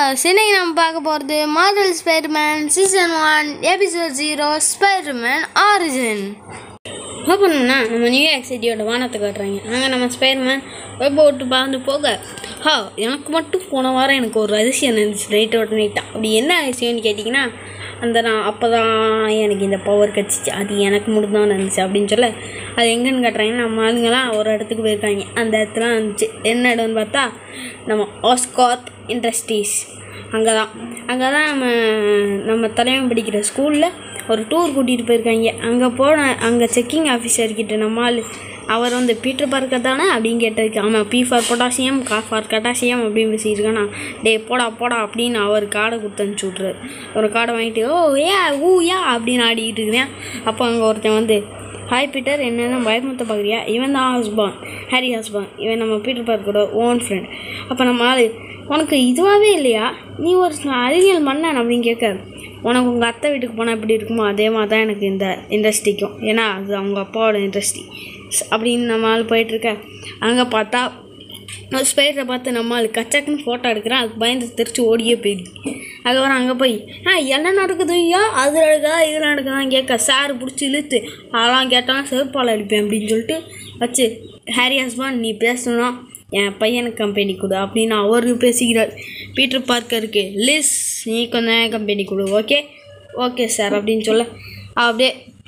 இன்னைக்கு நம்ம பார்க்க போகிறது Marvel Spiderman season one episode zero Spiderman origin ஓப்பன்னா நம்ம நியூ யார்க் சிட்டியோட வானத்தை காட்டுறாங்க அங்கே நம்ம ஸ்பைடர்மேன் வெப் விட்டு பறந்து போக ஹா எனக்கு மட்டும் போன வாரம் எனக்கு ஒரு அதிசயம் இருந்துச்சு நைட்டோட நைட்டாக அப்படி என்ன அதிசயம்னு கேட்டிங்கன்னா அந்த நான் அப்போ தான் எனக்கு இந்த பவர் கிடச்சிச்சு அது எனக்கு மட்டும் தான் இருந்துச்சு அப்படின்னு சொல்ல அது எங்கேன்னு காட்டுறாங்கன்னா நம்ம ஆளுங்கெல்லாம் ஒரு இடத்துக்கு போயிருக்காங்க அந்த இடத்துல இருந்துச்சு என்ன இடம்னு பார்த்தா நம்ம ஆஸ்கார்த் இண்டஸ்ட்ரீஸ் அங்கே தான் அங்கே தான் நம்ம நம்ம தலைவன் படிக்கிற ஸ்கூலில் ஒரு டூர் கூட்டிகிட்டு போயிருக்காங்க அங்கே போன அங்கே செக்கிங் ஆஃபீஸர்கிட்ட நம்ம ஆள் அவர் வந்து பீட்டர் பார்க்கர் தானே அப்படின்னு கேட்டதுக்கு ஆமாம் பி ஃபார் பொட்டாசியம் கா ஃபார் கட்டாசியம் அப்படின்னு பேசியிருக்கானா டே போடா போடா அப்படின்னு அவர் கார்டை கொடுத்து அனுப்பிச்சி விட்றாரு ஒரு கார்டை வாங்கிட்டு ஓ ஏ ஊ யா அப்படின்னு ஆடிக்கிட்டு இருக்கிறேன் அப்போ அங்கே ஒருத்தன் வந்து ஹாய் பீட்டர் என்னென்ன பயமுத்த பார்க்குறியா இவன் தான் ஹஸ்பான் ஹாரி ஹஸ்பான் இவன் நம்ம பீட்டர் பார்க்கரோட ஓன் ஃப்ரெண்ட் அப்போ நம்ம ஆள் உனக்கு இதுவாகவே இல்லையா நீ ஒரு அறிவியல் மன்னன் அப்படின்னு கேட்க உனக்கு உங்கள் அத்தை வீட்டுக்கு போனால் எப்படி இருக்குமோ அதே மாதிரி தான் எனக்கு இந்த இண்டஸ்ட்ரிக்கும் ஏன்னா அது அவங்க அப்பாவோட இண்டஸ்ட்ரி அப்படின்னு நம்ம ஆள் போயிட்டுருக்க அங்கே பார்த்தா ஒரு ஸ்பைடரை பார்த்து நம்ம ஆள் கச்சக்குன்னு ஃபோட்டோ எடுக்கிறேன் அதுக்கு பயந்து தெரிச்சு ஓடியே போயிடுது அதுக்கப்புறம் அங்கே போய் ஆ என்ன நடக்குது ஐயா அது நடக்குதா இது நடக்குதான் கேட்க சார் பிடிச்சி இழுத்து அதெல்லாம் கேட்டாலும் செருப்பால் அடிப்பேன் அப்படின்னு சொல்லிட்டு வச்சு ஹாரி ஹஸ்பான் நீ பேசணும் என் பையனுக்கு கம்பெனி கொடு அப்படின்னு அவரு பேசிக்கிறார் பீட்டர் பார்க்கருக்கு லிஸ் நீ கொஞ்சம் கம்பெனி கொடு ஓகே ஓகே சார் அப்படின்னு சொல்ல அப்படியே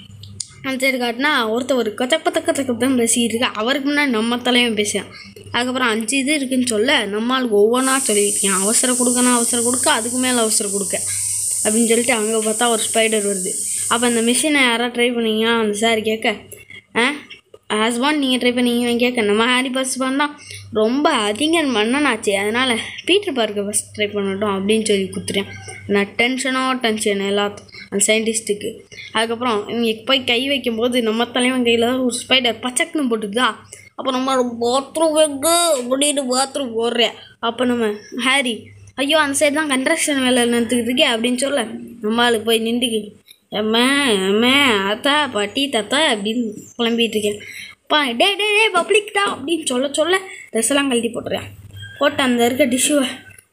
அந்த சைடு காட்டினா ஒருத்தர் ஒரு கச்சக் பத்தக்க கச்சக் தான் பேசிக்கிட்டு இருக்கு அவருக்கு முன்னாடி நம்ம தலைவன் பேசுகிறான் அதுக்கப்புறம் அஞ்சு இது இருக்குன்னு சொல்ல நம்மளுக்கு ஒவ்வொன்றா சொல்லியிருக்கேன் அவசரம் கொடுக்கணும் அவசரம் கொடுக்க அதுக்கு மேலே அவசரம் கொடுக்க அப்படின்னு சொல்லிட்டு அங்கே பார்த்தா ஒரு ஸ்பைடர் வருது அப்போ அந்த மிஷினை யாராவது ட்ரை பண்ணீங்கன்னா அந்த சார் கேட்க ஆ ஹஸ்பாண்ட் நீங்கள் ட்ரை பண்ணீங்கன்னு கேட்க நம்ம ஹாரி பஸ்பான் தான் ரொம்ப அதிகம் மன்னனாச்சு அதனால் பீட்டர் பார்க்க ஃபஸ்ட் ட்ரை பண்ணட்டும் அப்படின்னு சொல்லி கொடுத்துட்டேன் நான் டென்ஷனோ டென்ஷன் எல்லாத்துக்கும் அந்த சயின்டிஸ்ட்டுக்கு அதுக்கப்புறம் இவங்க போய் கை வைக்கும்போது நம்ம தலைவன் கையில் தான் ஒரு ஸ்பைடர் பச்சக்குன்னு போட்டுக்குதா அப்போ நம்ம பாத்ரூம் வைக்கு அப்படின்னு பாத்ரூம் போடுறேன் அப்போ நம்ம ஹாரி ஐயோ அந்த சைடு தான் கன்ஸ்ட்ரக்ஷன் வேலை நடந்துக்கிட்டு இருக்கே அப்படின்னு சொல்ல நம்ம ஆளு போய் நின்றுக்கு அம்மா அம்மா அத்தா பாட்டி தாத்தா அப்படின்னு புலம்பிகிட்டு இருக்கேன் பா டே டே டே பப்ளிக் தான் அப்படின்னு சொல்ல சொல்ல ட்ரெஸ் எல்லாம் கழட்டி போட்டுறேன் போட்டு அந்த இருக்க டிஷ்யூவை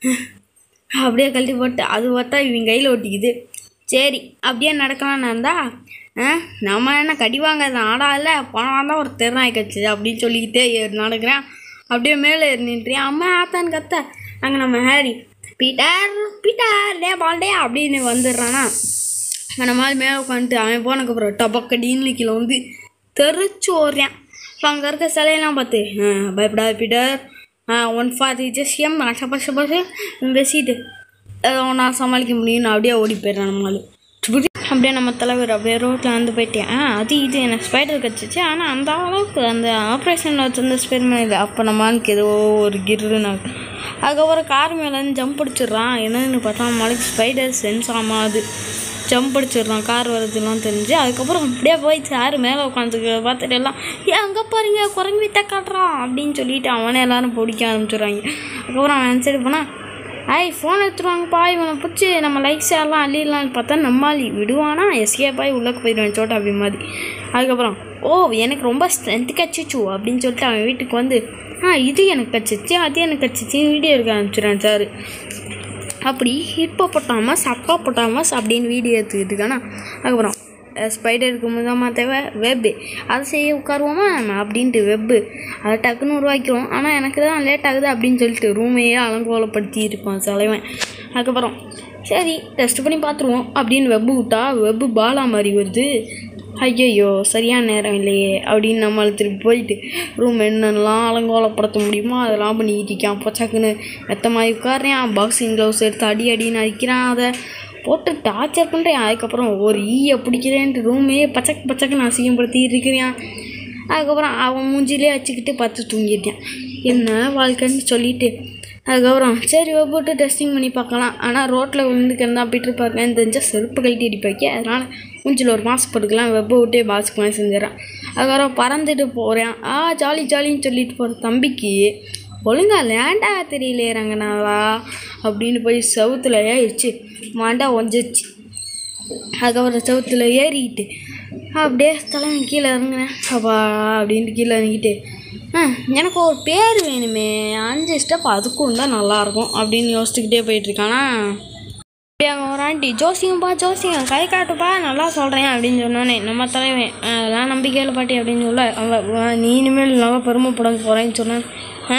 அப்படியே கழட்டி போட்டு அது பார்த்தா இவங்க கையில் ஒட்டிக்குது சரி அப்படியே நடக்கலாம்னு இருந்தா ஆ நம்ம என்ன கடி வாங்காத ஆடா இல்லை பணம் தான் ஒரு தெருநாய் கட்சி அப்படின்னு சொல்லிக்கிட்டே ஏறி நடக்கிறேன் அப்படியே மேலே ஏறி நின்றுறேன் அம்மா ஆத்தான்னு கத்த அங்கே நம்ம ஹேரி பீட்டர் பீட்டர் டே பால்டே அப்படின்னு வந்துடுறானா அந்த மாதிரி மேலே உட்காந்துட்டு அவன் போனதுக்கப்புறம் டபக்கடின்னு கீழே வந்து தெரிச்சு ஓடுறான் இப்போ அங்கே இருக்க சிலையெல்லாம் பார்த்து ஆ பயப்படாத பீட்டர் ஆ ஒன் ஃபார் ரிஜஸ்டியம் பச பச பச பேசிட்டு நான் சமாளிக்க முடியும்னு அப்படியே ஓடி போயிடுறான் நம்மளால அப்படியே நம்ம தலைவர் அப்படியே ரோட்டில் வந்து போயிட்டேன் ஆ அது இது எனக்கு ஸ்பைடர் கிடச்சிச்சு ஆனால் அந்த அளவுக்கு அந்த ஆப்ரேஷனில் வச்சிருந்த ஸ்பைடர் இல்லை அப்போ நம்மளுக்கு ஏதோ ஒரு கிருன்னு அதுக்கப்புறம் கார் மேலேருந்து ஜம்ப் அடிச்சிடுறான் என்னன்னு பார்த்தா நம்மளுக்கு ஸ்பைடர் சென்ஸ் ஆமாது ஜம்ப் அடிச்சிடுறான் கார் வரதுலாம் தெரிஞ்சு அதுக்கப்புறம் அப்படியே போய் சார் மேலே உட்காந்துக்க பார்த்துட்டு எல்லாம் ஏன் அங்கே பாருங்க குரங்கு வித்த காட்டுறான் அப்படின்னு சொல்லிட்டு அவனே எல்லாரும் பிடிக்க ஆரம்பிச்சிடுறாங்க அதுக்கப்புறம் அவன் சைடு போனால் ஐய் ஃபோன் எடுத்துருவாங்கப்பா இவனை பிடிச்சி நம்ம லைக்ஸ் எல்லாம் அள்ளிடலான்னு பார்த்தா நம்மாளி விடுவானா எஸ்கேப் ஆகி உள்ளே போயிடுவேன் சோட்டா அப்படி மாதிரி அதுக்கப்புறம் ஓ எனக்கு ரொம்ப ஸ்ட்ரென்த் கச்சிச்சு அப்படின்னு சொல்லிட்டு அவன் வீட்டுக்கு வந்து ஆ இது எனக்கு கச்சிச்சு அது எனக்கு கச்சிச்சு வீடியோ எடுக்க ஆரம்பிச்சிடுறேன் சார் அப்படி ஹிப்போ பொட்டாமஸ் அப்பா பொட்டாமஸ் அப்படின்னு வீடியோ எடுத்துக்கிட்டு இருக்கானா அதுக்கப்புறம் ஸ்பைடருக்கு முதமா தேவை வெப்பு அதை செய்ய உட்காருவோமா நம்ம அப்படின்ட்டு வெப்பு அதை டக்குன்னு உருவாக்கிறோம் ஆனால் எனக்கு தான் லேட் ஆகுது அப்படின்னு சொல்லிட்டு ரூமையே அலங்கோலப்படுத்தி இருப்பான் தலைவன் அதுக்கப்புறம் சரி டெஸ்ட் பண்ணி பார்த்துருவோம் அப்படின்னு வெப்பு விட்டா வெப்பு பாலா மாதிரி வருது ஐயையோ சரியான நேரம் இல்லையே அப்படின்னு நம்மளை திருப்பி போயிட்டு ரூம் என்னென்னலாம் அலங்கோலப்படுத்த முடியுமோ அதெல்லாம் பண்ணிக்கிட்டு இருக்கான் பொச்சாக்குன்னு மெத்த மாதிரி உட்காடுறேன் பாக்ஸிங் க்ளவுஸ் எடுத்து அடி அடின்னு அடிக்கிறான் அதை போட்டு டார்ச்சர் பண்ணுறேன் அதுக்கப்புறம் ஒரு ஈயை பிடிக்கிறேன்ட்டு ரூமே பச்சக்கு பச்சக்குன்னு அசிங்கப்படுத்திட்டு இருக்கிறான் அதுக்கப்புறம் அவன் மூஞ்சிலே வச்சுக்கிட்டு பார்த்து தூங்கிட்டான் என்ன வாழ்க்கைன்னு சொல்லிட்டு அதுக்கப்புறம் சரி போட்டு டெஸ்டிங் பண்ணி பார்க்கலாம் ஆனால் ரோட்டில் விழுந்து கிடந்தா போயிட்டு இருப்பாருன்னு தெரிஞ்சால் செருப்பு கழட்டி அடிப்பாக்கி அதனால் மூஞ்சில் ஒரு மாஸ்க் போட்டுக்கலாம் வெப்பை விட்டே மாஸ்க் மாதிரி செஞ்சிடறான் அதுக்கப்புறம் பறந்துட்டு போகிறேன் ஆ ஜாலி ஜாலின்னு சொல்லிட்டு போகிற தம்பிக்கு ஒழுங்கா லேண்டாக தெரியலையறாங்கனாவா அப்படின்னு போய் செவுத்துல ஏறிச்சு மாண்டா ஒஞ்சிச்சு அதுக்கப்புறம் செவுத்துல ஏறிக்கிட்டு அப்படியே தலைவன் கீழே இறங்குனேன் அப்பா அப்படின்ட்டு கீழே இறங்கிட்டு "ம், எனக்கு ஒரு பேர் வேணுமே அஞ்சு ஸ்டெப் அதுக்கும் தான் நல்லாயிருக்கும் அப்படின்னு யோசிச்சுக்கிட்டே போயிட்டுருக்கானா அப்படியே அங்கே ஒரு ஆண்டி ஜோசியம்பா ஜோசியம் கை காட்டுப்பா நல்லா சொல்கிறேன் அப்படின்னு சொன்னோன்னே நம்ம தலைவன் "ஆ, அதெல்லாம் நம்பிக்கையில் பாட்டி அப்படின்னு சொல்ல அவ "வா, நீ இனிமேல் நல்லா பெருமைப்பட போகிறேன்னு சொன்னான் ஆ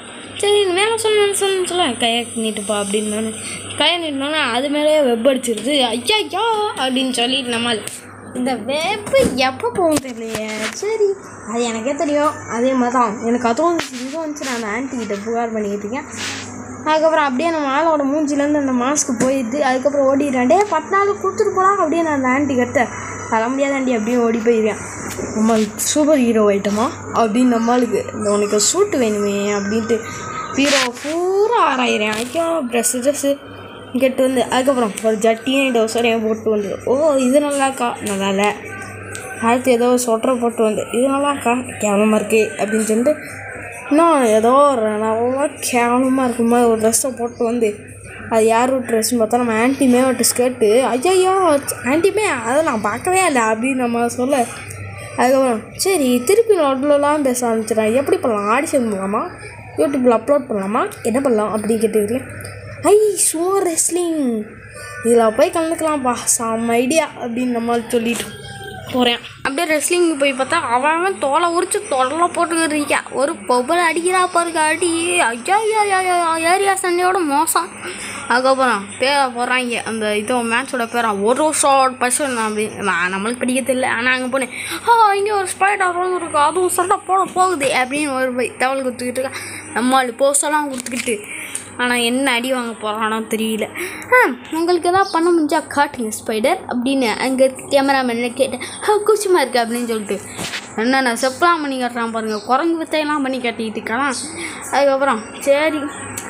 சரி மேலே சொன்னு சொன்னு சொல்ல கையை நீட்டுப்பா அப்படின்னு கையை நீட்டினோன்னே அது மேலேயே வெப் அடிச்சிருது ஐயா ஐயா அப்படின்னு சொல்லிட்டு நம்மால் இந்த வெப்பு எப்போ போகும் தெரியலையே சரி அது எனக்கே தெரியும் அதே மாதிரி தான் எனக்கு அதுவும் வந்துச்சு, இதுவும் வந்துச்சு நான் அந்த ஆன்ட்டிக்கிட்ட புகார் பண்ணிக்கிட்டு இருக்கேன் அதுக்கப்புறம் அப்படியே நம்ம ஆளோட மூஞ்சிலேருந்து அந்த மாஸ்க் போயிடுது அதுக்கப்புறம் ஓடிடுறேன் டே பத்து நாள் கொடுத்துட்டு போலாம் அப்படியே நான் அந்த ஆண்டி கத்த தர முடியாத ஆண்டி அப்படியே ஓடி போயிருக்கேன் நம்மளுக்கு சூப்பர் ஹீரோ ஐட்டமா அப்படின்னு நம்மளுக்கு இந்த உனக்கு சூட்டு வேணுமே அப்படின்ட்டு ஹீரோ பூரா ஆராயிறேன் ஐயோ ட்ரெஸ்ஸு ட்ரெஸ்ஸு கெட்டு வந்து அதுக்கப்புறம் ஒரு ஜட்டியும் டவுசரையும் போட்டு வந்து ஓ இது நல்லாக்கா நல்லா இல்லை அடுத்து ஏதோ சொட்டரை போட்டு வந்து இது நல்லாக்கா கேவலமாக இருக்கே அப்படின்னு சொல்லிட்டு இன்னும் ஏதோ ஒரு நல்லா கேவலமாக இருக்கும் மாதிரி ஒரு ட்ரெஸ்ஸை போட்டு வந்து அது யார் ட்ரெஸ்ன்னு பார்த்தா நம்ம ஆன்ட்டிமே ஒரு ஸ்கர்ட்டு ஐயோ ஆன்ட்டிமே அதை நான் பார்க்கவே இல்லை அப்படின்னு நம்ம சொல்ல அதுக்கப்புறம் சரி திருப்பி நோட்லலாம் பேச ஆரம்பிச்சிடறேன் எப்படி பண்ணலாம் ஆடிஷன் பண்ணலாமா யூடியூப்பில் அப்லோட் பண்ணலாமா என்ன பண்ணலாம் அப்படின்னு கேட்டுக்கிறேன் ஐ சும்மா ரெஸ்லிங் இதில் போய் கலந்துக்கலாம்ப்பா செம்ம ஐடியா அப்படின்னு நம்மளால் சொல்லிட்டு போகிறேன் அப்படியே ரெஸ்லிங் போய் பார்த்தா அவன் அவன் தோலை உரிச்சு தொடலாம் போட்டுக்கிட்டு இருக்கான் ஒரு பொம்பளை அடிக்கிறா பாருங்க அடி ஐயா ஐயா ஐயா ஐயா, ஏரியா சண்டையோட மோசம் அதுக்கப்புறம் பேரை போடுறாங்க அந்த இதோ மேட்சோட பேரா ஒரு ஷார்ட் பர்சன் அப்படி நான் நம்மளுக்கு படிக்க தெரியல ஆனால் அங்கே போனேன் ஆ இங்கே ஒரு ஸ்பைடர் வந்து இருக்கு அதுவும் சண்டை போட போகுது அப்படின்னு ஒரு போய் தவள் கொடுத்துக்கிட்டு இருக்கா நம்மளால் போஸ்டெல்லாம் கொடுத்துக்கிட்டு ஆனால் என்ன அடி வாங்க போகிறானோ தெரியல ஆ உங்களுக்கு எதாவது பண்ண முடிஞ்சா காட்டுங்க ஸ்பைடர் அப்படின்னு அங்கே கேமராமேன் கேட்டேன் ஆ கூச்சமாக இருக்குது அப்படின்னு சொல்லிட்டு என்னென்ன செப்பலாம் பண்ணி காட்டுறான் பாருங்கள் குரங்கு வித்தையெல்லாம் பண்ணி கட்டிக்கிட்டு இருக்கான் அதுக்கப்புறம் சரி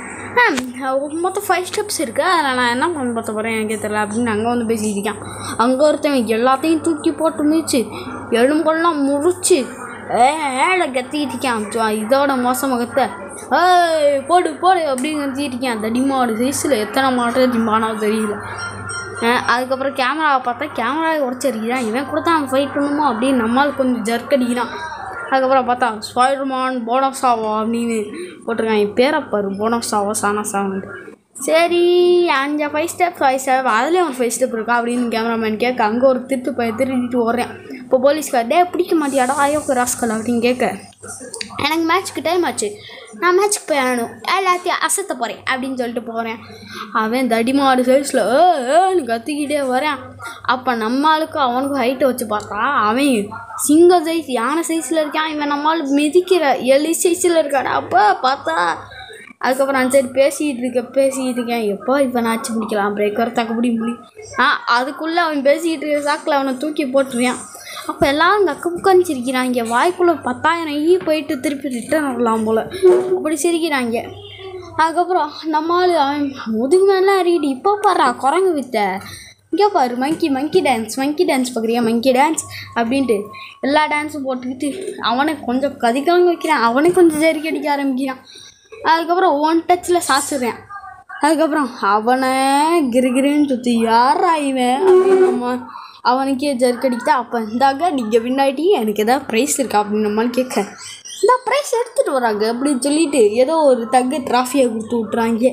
ஆ மொத்தம் ஃபைவ் ஸ்டெப்ஸ் இருக்குது அதில் நான் என்ன பண்ண பார்த்த போகிறேன் எனக்கே தெரியல அப்படின்னு அங்கே வந்து பேசிட்டு இருக்கான் அங்கே ஒருத்தன் எல்லாத்தையும் தூக்கி போட்டு மிதிச்சு எலும்பெல்லாம் முறிச்சு ஏழை கத்திக்கிட்டு இருக்கான் ஜோ- இதோட மோச முகத்தை ஏய் போடு போடு அப்படின்னு கத்திட்டு இருக்கான் தடிமாடு சைஸில் எத்தனை மாடு திம்பானோ தெரியல அஹ் அதுக்கப்புறம் கேமராவை பார்த்தா கேமராவை உடச்சிருக்கிறான் இவன் கூட தான் ஃபைட் பண்ணுமோ அப்படின்னு நம்மால் கொஞ்சம் ஜர்க் அடிக்கிறான் அதுக்கப்புறம் பார்த்தா ஸ்பைடர்மான் போனஸாவா அப்படின்னு போட்டிருக்கான் என் பேரை பாரு போனஸாவா சானாசாவன்ட்டு சரி அஞ்சு ஃபைவ் ஸ்டெப் ஃபைவ் ஸ்டெப் அதுலேயும் ஒரு ஃபைவ் ஸ்டெப் இருக்கா அப்படின்னு கேமராமேன் கேட்க அங்கே ஒரு திருட்டு போய் திருட்டிட்டு ஓடுறேன் இப்போ போலீஸ்கார் டே பிடிக்க மாட்டியாடா ஐயோக்கு ராஸ்கல் அப்படின்னு கேட்க எனக்கு மேட்ச்க்கு டைம் ஆச்சு நான் மேட்ச்க்கு போய் ஆகணும் எல்லாத்தையும் அசத்த போகிறேன் அப்படின்னு சொல்லிட்டு போகிறேன் அவன் தடிமாடு சைஸில் ஏன்னு கத்திக்கிட்டே வரேன் அப்போ நம்ம ஆளுக்கு அவனுக்கும் ஹைட்டை வச்சு பார்த்தா அவன் சிங்க சைஸ் யானை சைஸில் இருக்கான் இவன் நம்மால் மிதிக்கிற எலி சைஸில் இருக்காடா அப்போ பார்த்தா அதுக்கப்புறம் நான் சரி பேசிகிட்டு இருக்கேன் பேசிக்கிட்டு இருக்கேன் எப்போ இப்போ நான் ஆச்சு பிடிக்கலாம் பிரேக் வர தக்க பிடி முடியும் ஆ அதுக்குள்ளே அவன் பேசிக்கிட்டு இருக்க சாக்கில் அவனை தூக்கி போட்டுருவான் அப்போ எல்லாம் அங்கே அக்க புக்கான்னு சிரிக்கிறாங்க வாய்க்குள்ளே பத்தாயிரம் ஈ போயிட்டு திருப்பி ரிட்டர்ன் வரலாம் போல் அப்படி சிரிக்கிறாங்க அதுக்கப்புறம் நம்ம ஆள் அவன் முதுகு மேலாம் அறிக்கிட்டு இப்போ பாரு குரங்கு வித்த இங்கே பாரு மங்கி மங்கி டான்ஸ் மங்கி டான்ஸ் பார்க்குறியா மங்கி டான்ஸ் அப்படின்ட்டு எல்லா டான்ஸும் போட்டுக்கிட்டு அவனை கொஞ்சம் கதிக்காங்க வைக்கிறான் அவனை கொஞ்சம் ஜெரிக்க அடிக்க ஆரம்பிக்கிறான் அதுக்கப்புறம் ஒன் டச்சில் சாச்சிடுறேன் அதுக்கப்புறம் அவனை கிருகிருன்னு சுற்றி யாரா இவன் அப்படின்னு நம்ம அவனுக்கே ஜர்க்கடிக்கிட்டா அப்போ இந்தாங்க நீங்கள் வின்னாட்டி எனக்கு எதாவது ப்ரைஸ் இருக்கா அப்படின்னு நம்மளால் கேட்க இந்த ப்ரைஸ் எடுத்துகிட்டு வராங்க அப்படின்னு சொல்லிட்டு ஏதோ ஒரு தகு ட்ராஃபியை கொடுத்து விட்றாங்க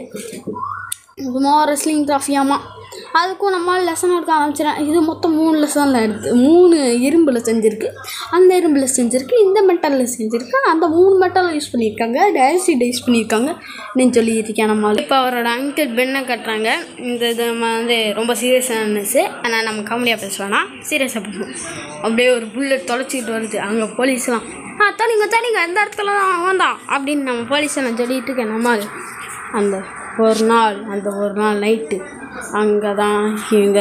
சும்மா ரெஸ்லிங் ட்ராஃபியாமா அதுக்கும் நம்ம லெசன் எடுக்க ஆரம்பிச்சிடறேன் இது மொத்தம் மூணு லெசனில் எடுத்து மூணு இரும்பில் செஞ்சுருக்கு அந்த இரும்பில் செஞ்சுருக்கு இந்த மெட்டலில் செஞ்சுருக்கு அந்த மூணு மெட்டல் யூஸ் பண்ணியிருக்காங்க டயசிட் யூஸ் பண்ணியிருக்காங்க அப்படின்னு சொல்லியிருக்கேன் நம்ம இப்போ அவரோட அங்கிள் பெண்ணை கட்டுறாங்க இந்த இது நம்ம வந்து ரொம்ப சீரியஸானஸ் ஆனால் நம்ம காமெடியாக பேசுவோம்னா சீரியஸாக பண்ணுவோம் அப்படியே ஒரு புல்லட் தொலைச்சிக்கிட்டு வருது அங்கே போலீஸ்லாம் ஆ தனிங்க தனிங்க இந்த இடத்துல தான் அவன் தான் அப்படின்னு நம்ம போலீஸை நான் சொல்லிட்டு இருக்கேன் நம்ம அந்த ஒரு நாள் அந்த ஒரு நாள் நைட்டு அங்கே தான் இவங்க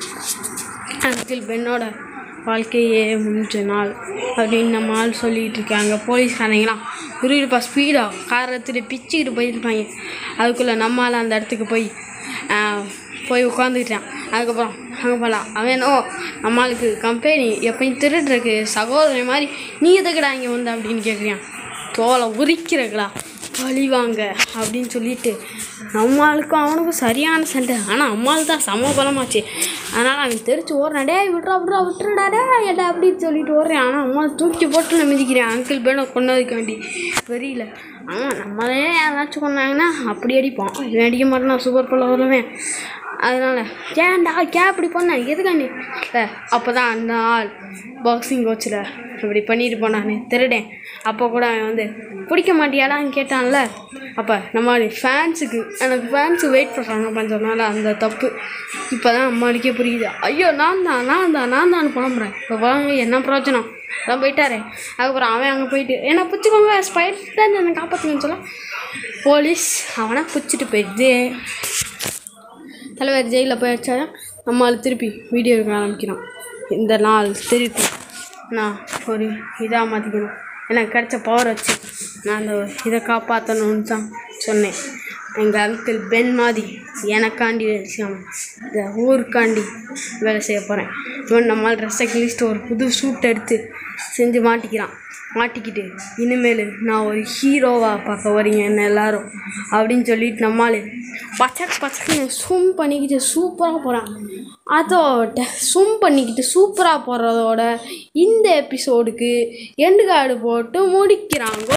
அங்கிள் பெண்ணோட வாழ்க்கையே முடிஞ்ச நாள் அப்படின்னு நம்ம ஆள் சொல்லிகிட்டு இருக்காங்க போலீஸ்காரங்களாம் உருவிடுப்பா ஸ்பீடாக காரை எடுத்துட்டு பிச்சுக்கிட்டு போயிருப்பாங்க அதுக்குள்ளே நம்மளால் அந்த இடத்துக்கு போய் ஆஹ், போய் உட்காந்துக்கிட்டான் அதுக்கப்புறம் அங்கே போகலாம் அவனோ நம்மளுக்கு கம்பெனி எப்பயும் திருடுறக்கு சகோதரி மாதிரி நீ எதுக்குடா இங்கே வந்த அப்படின்னு கேட்குறான் தோலை உரிக்கிறங்களா பழிவாங்க அப்படின்னு சொல்லிட்டு நம்மளுக்கும் அவனுக்கும் சரியான சண்டை ஆனால் அம்மாள் தான் சம பலமாச்சு அதனால் அவன் தெரிச்சு ஓடுறான் டேய் விட்றா விட்றா விட்டுருடா டே ஏடா அப்படின்னு சொல்லிட்டு ஓடுறேன் ஆனால் அம்மா தூக்கி போட்டு நான் மிதிக்கிறேன் அங்கிள் பேனை கொண்டதுக்காண்டி வெறியில ஆமாம் நம்மளே யாராச்சும் கொண்டாங்கன்னா அப்படி அடிப்போம் இவன் அடிக்க மாட்டான் சூப்பர் பல்ல வருவேன் அதனால் ஏன்டா கே அப்படி பண்ணேன் எதுக்காண்டி இல்லை அப்போ தான் அந்த ஆள் பாக்ஸிங் கோச்சில் இப்படி பண்ணிட்டு போனானே திருடேன் அப்போ கூட அவன் வந்து பிடிக்க மாட்டியாடான்னு கேட்டான்ல அப்போ நம்ம ஃபேன்ஸுக்கு எனக்கு ஃபேன்ஸு வெயிட் பண்ணுறாங்கப்பான்னு சொன்னால அந்த தப்பு இப்போ தான் அம்மாளுக்கே புரியுது ஐயோ நான் தான் நான் தான் நான் தான் புலம்புறேன் இப்போ வாங்க என்ன பிரயோஜனம் அதான் போயிட்டாரே அதுக்கப்புறம் அவன் அங்கே போயிட்டு என்ன பிடிச்சிக்கோங்க ஸ்பைடர் என்னை காப்பாற்றுங்கன்னு சொல்ல போலீஸ் அவனை பிடிச்சிட்டு போயிடுது தலைவர் ஜெயிலில் போய் வச்சா நம்மளால் திருப்பி வீடியோ எடுக்க ஆரம்பிக்கிறோம் இந்த நாள் திருப்பி நான் ஒரு இதாக மாற்றிக்கணும் எனக்கு கிடைச்ச பவர் வச்சு நான் அந்த இதை காப்பாற்றணும்னு தான் சொன்னேன் எங்கள் அங்கிள் பென் மாதிரி எனக்காண்டி வேலை செய்யாமல் இந்த ஊருக்காண்டி வேலை செய்ய போகிறேன் இவன் நம்மால் ட்ரெஸ்ஸை கிழிச்சிட்டு ஒரு புது சூட் எடுத்து செஞ்சு மாட்டிக்கிறான் மாட்டிக்கிட்டு இனிமேல் நான் ஒரு ஹீரோவாக பார்க்க வரீங்க என்ன எல்லாரும் அப்படின்னு சொல்லிட்டு நம்மால் பச்சக் பச்சக்குன்னு சும் பண்ணிக்கிட்டு சூப்பராக போகிறான் அதோட சும் பண்ணிக்கிட்டு சூப்பராக போகிறதோட இந்த எபிசோடுக்கு எண்டு கார்டு போட்டு முடிக்கிறாங்க